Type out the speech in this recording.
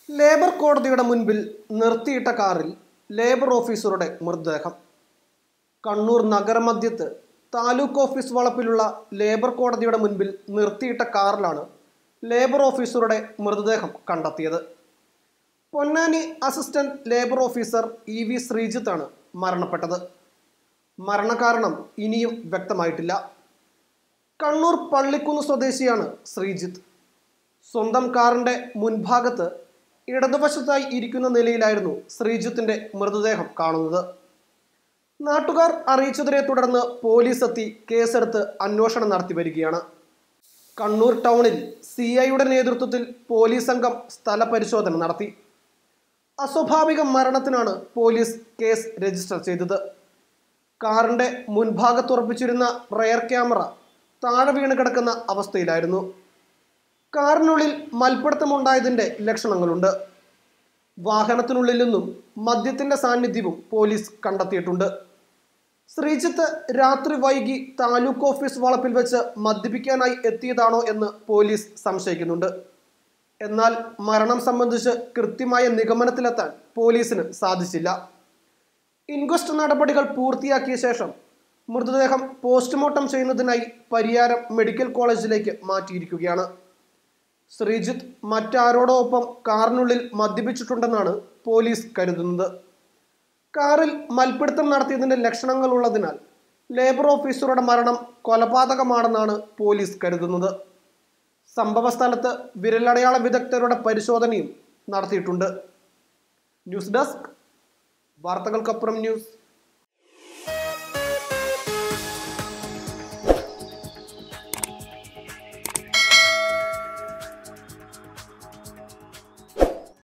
labour കോടതിയുടെ മുൻപിൽ നിർത്തിയിട്ട കാറിൽ ലേബർ ഓഫീസറുടെ മൃതദേഹം കണ്ണൂർ നഗരമധ്യത്ത് താലൂക്ക് ഓഫീസ് വളപ്പിലുള്ള ലേബർ കോടതിയുടെ മുൻപിൽ നിർത്തിയിട്ട കാറിലാണ് ലേബർ ഓഫീസറുടെ മൃതദേഹം കണ്ടെത്തിയത് Ponnani assistant labour officer E V ശ്രീജിത്താണ് മരണപ്പെട്ടത് മരണകാരണം ഇനിയും വ്യക്തമായിട്ടില്ല കണ്ണൂർ പള്ളിക്കുന്ന് സ്വദേശിയാണ് ശ്രീജിത്ത് സ്വന്തം കാറിന്റെ മുൻഭാഗത്ത് ഇടതുവശത്തായി ഇരിക്കുന്ന നിലയിലായിരുന്നു ശ്രീജിത്തിന്റെ മൃതദേഹം കാണുന്നത് നാട്ടുകാർ അറിയിച്ചതിനെ തുടർന്ന് പോലീസ് എത്തി കേസെടുത്ത് അന്വേഷണം നടത്തി വരികയാണ് കണ്ണൂർ ടൗണിൽ സി ഐയുടെ നേതൃത്വത്തിൽ പോലീസ് സംഘം സ്ഥലപരിശോധന നടത്തി അസ്വാഭാവിക മരണത്തിനാണ് പോലീസ് കേസ് രജിസ്റ്റർ ചെയ്തത് കാറിന്റെ മുൻഭാഗത്തുറപ്പിച്ചിരുന്ന റെയർ ക്യാമറ താഴെ വീണ് കിടക്കുന്ന അവസ്ഥയിലായിരുന്നു കാറിനുള്ളിൽ മൽപ്പിടുത്തമുണ്ടായതിന്റെ ലക്ഷണങ്ങളുണ്ട് വാഹനത്തിനുള്ളിൽ നിന്നും മദ്യത്തിന്റെ സാന്നിധ്യവും പോലീസ് കണ്ടെത്തിയിട്ടുണ്ട് ശ്രീജിത്ത് രാത്രി വൈകി താലൂക്ക് ഓഫീസ് വളപ്പിൽ വെച്ച് മദ്യപിക്കാനായി എത്തിയതാണോ എന്ന് പോലീസ് സംശയിക്കുന്നുണ്ട് എന്നാൽ മരണം സംബന്ധിച്ച് കൃത്യമായ നിഗമനത്തിലെത്താൻ പോലീസിന് സാധിച്ചില്ല ഇൻക്വസ്റ്റ് നടപടികൾ പൂർത്തിയാക്കിയ ശേഷം മൃതദേഹം പോസ്റ്റ്മോർട്ടം ചെയ്യുന്നതിനായി പരിയാരം മെഡിക്കൽ കോളേജിലേക്ക് മാറ്റിയിരിക്കുകയാണ് ശ്രീജിത്ത് മറ്റാരോടൊപ്പം കാറിനുള്ളിൽ മദ്യപിച്ചിട്ടുണ്ടെന്നാണ് പോലീസ് കരുതുന്നത് കാറിൽ മൽപ്പിടുത്തം നടത്തിയതിന്റെ ലക്ഷണങ്ങൾ ഉള്ളതിനാൽ ലേബർ ഓഫീസറുടെ മരണം കൊലപാതകമാണെന്നാണ് പോലീസ് കരുതുന്നത് സംഭവ സ്ഥലത്ത് വിരലടയാള വിദഗ്ധരുടെ പരിശോധനയും നടത്തിയിട്ടുണ്ട് ന്യൂസ് ഡെസ്ക് വാർത്തകൾക്കപ്പുറം ന്യൂസ്